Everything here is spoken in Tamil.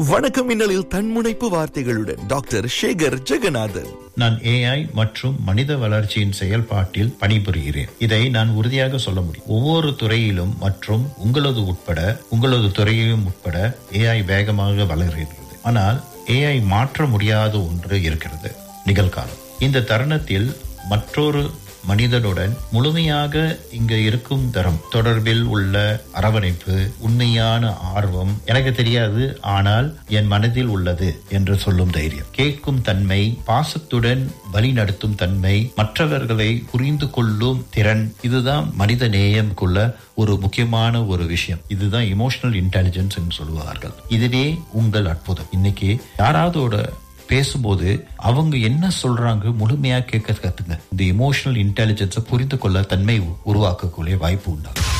வணக்கம் மின்னலில் தன்முனைப்பு வார்த்தைகளுடன் டாக்டர் சேகர் ஜெகநாதன் நான் ஏஐ மற்றும் மனித வளர்ச்சியின் செயல்பாட்டில் பணிபுரிகிறேன் இதை நான் உறுதியாக சொல்ல முடியும் ஒவ்வொரு துறையிலும் மற்றும் உங்களது உட்பட உங்களது துறையிலும் உட்பட ஏஐ வேகமாக வளர்கிறது ஆனால் ஏஐ மாற்ற முடியாத ஒன்று இருக்கிறது நிகழ்காலம் இந்த தருணத்தில் மற்றொரு மனிதனுடன் முழுமையாக இங்க இருக்கும் தரம் தொடர்பில் உள்ள அரவணைப்பு உண்மையான ஆர்வம் எனக்கு தெரியாது ஆனால் என் மனதில் உள்ளது என்று சொல்லும் தைரியம் கேட்கும் தன்மை பாசத்துடன் வழி நடத்தும் தன்மை மற்றவர்களை புரிந்து கொள்ளும் திறன் இதுதான் மனித நேயம்குள்ள ஒரு முக்கியமான ஒரு விஷயம் இதுதான் இமோஷனல் இன்டெலிஜென்ஸ் என்று சொல்லுவார்கள் இதுவே உங்கள் அற்புதம் இன்னைக்கு யாராவதோட பேசும்போது அவங்க என்ன சொல்றாங்க முழுமையா கேட்க கத்துங்க இந்த இமோஷனல் இன்டெலிஜென்ஸை புரிந்து கொள்ள தன்மை உருவாக்கக்கூடிய வாய்ப்பு உண்டாகும்